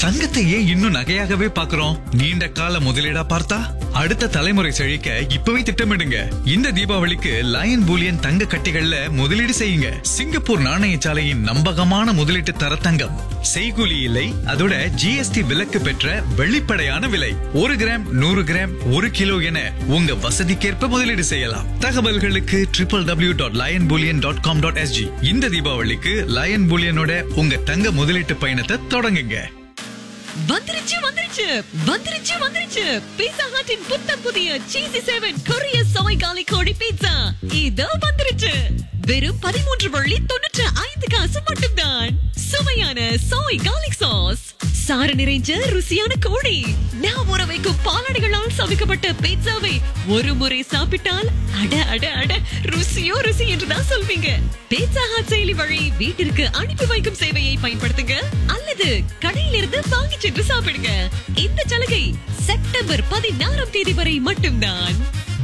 தங்கத்தை ஏன் இன்னும் நகையாகவே பார்க்கிறோம் நீண்ட கால முதலீடா பார்த்தா அடுத்த தலைமுறை செழிக்க இப்பவே திட்டமிடுங்க இந்த தீபாவளிக்கு லயன் பூலியன் தங்க கட்டிகள்ல முதலீடு செய்யுங்க சிங்கப்பூர் நாணயசாலையின் நம்பகமான முதலீட்டு தர தங்கம் செய்கூலி இல்லை அதோட ஜிஎஸ்டி விலக்கு பெற்ற வெளிப்படையான விலை ஒரு கிராம் நூறு கிராம் ஒரு கிலோ என உங்க வசதிக்கேற்ப முதலீடு செய்யலாம் தகவல்களுக்கு triple W dot Lion Bullion dot com dot SG இந்த தீபாவளிக்கு லயன் பூலியனோட உங்க தங்க முதலீட்டு பயணத்தை தொடங்குங்க வந்துருச்சு வந்துருச்சு வந்துருச்சு வந்துருச்சு பீட்சா ஹட்டின் புத்தம் புதிய சீசி செவன் கொரிய சோய் காலி கோழி பீட்சா இதோ வந்துருச்சு வெறும் பதிமூன்று வள்ளி தொண்ணூற்று ஐந்து காசு மட்டும்தான் சுவையான சோய் கார்லிக் சாஸ் சாறு நிறைஞ்ச ருசியான கோழி நான் ஊற வைக்கும் பாலாடைகளால் சமைக்கப்பட்ட பீட்சாவை ஒரு முறை சாப்பிட்டால் அட அட அட ருசியோ ருசி என்றுதான் சொல்வீங்க பீட்சா ஹாட் செயலி வழி வீட்டிற்கு அனுப்பி வைக்கும் சேவையை பயன்படுத்துங்க அல்லது கடையிலிருந்து வாங்கி சென்று சாப்பிடுங்க இந்த சலுகை செப்டம்பர் பதினாறாம் தேதி வரை மட்டும்தான்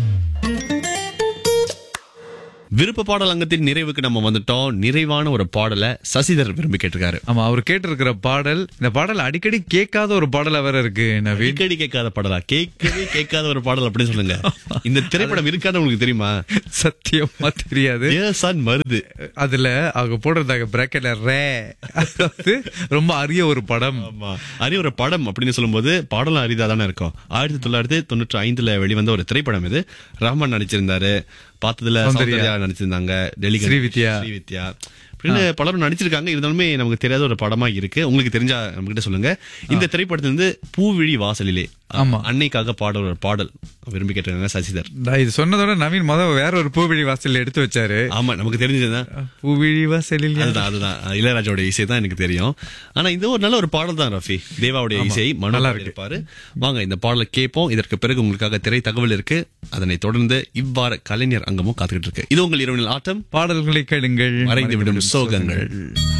விருப்ப பாடல் அங்கத்தின் நிறைவுக்கு நம்ம வந்துட்டோம் நிறைவான ஒரு பாடலை சசிதர் விரும்பி கேட்டிருக்காரு ஆமா அவர் கேட்டிருக்கிற பாடல் இந்த பாடல் அடிக்கடி கேட்காத ஒரு பாடலா வேற இருக்கு நவீன் அடிக்கடி கேட்காத பாடலா கேட்கவே கேட்காத ஒரு பாடல் அப்படின்னு சொல்லுங்க இந்த திரைப்படம் இருக்காது உங்களுக்கு தெரியுமா சத்தியமா தெரியாது சன் மருது அதுல அவங்க போடுறதாக பிராக்கெட்ல ரே அதாவது ரொம்ப அரிய ஒரு படம் ஆமா அரிய ஒரு படம் அப்படின்னு சொல்லும்போது பாடலும் அரிதா தானே இருக்கும் ஆயிரத்தி தொள்ளாயிரத்தி தொண்ணூற்றி ஐந்துல வெளிவந்த ஒரு திரைப்படம் இது ரஹ்மான் நடிச்சிருந்தாரு பார்த்ததுல சௌந்தர்யா. சௌந்தர்யா நடிச்சிருந்தாங்க டெல்லி ஸ்ரீவித்யா. ஸ்ரீவித்யா அப்படின்னு பலரும் நடிச்சிருக்காங்க இருந்தாலுமே நமக்கு தெரியாத ஒரு படமா இருக்கு உங்களுக்கு தெரிஞ்சா நம்ம கிட்ட சொல்லுங்க இந்த திரைப்படத்துல இருந்து பூவிழி வாசலிலே ஆமா. அன்னைக்காக பாட ஒரு பாடல் விரும்பி கேட்டிருக்காங்க சசிதர் நான் இது சொன்னதோட நவீன் முத வேற ஒரு பூவிழி வாசல் எடுத்து வச்சாரு ஆமா நமக்கு தெரிஞ்சதுதான் பூவிழி வாசலில் யார்? அதுதான் அதுதான் இளையராஜாவோட இசை தான் எனக்கு தெரியும் ஆனா இது ஒரு நல்ல ஒரு பாடல் தான் ரஃபி தேவாவுடைய இசை நல்லா மனோலா இருக்கு. இருப்பாரு வாங்க இந்த பாடலை கேட்போம் இதற்கு பிறகு உங்களுக்காக திரை தகவல் இருக்கு அதனை தொடர்ந்து இவ்வாறு கலைஞர் அங்கமும் காத்துக்கிட்டு இருக்கு இது உங்கள் இரவு ஆட்டம் பாடல்களை கேளுங்கள் மறைந்துவிடும் சோகங்கள்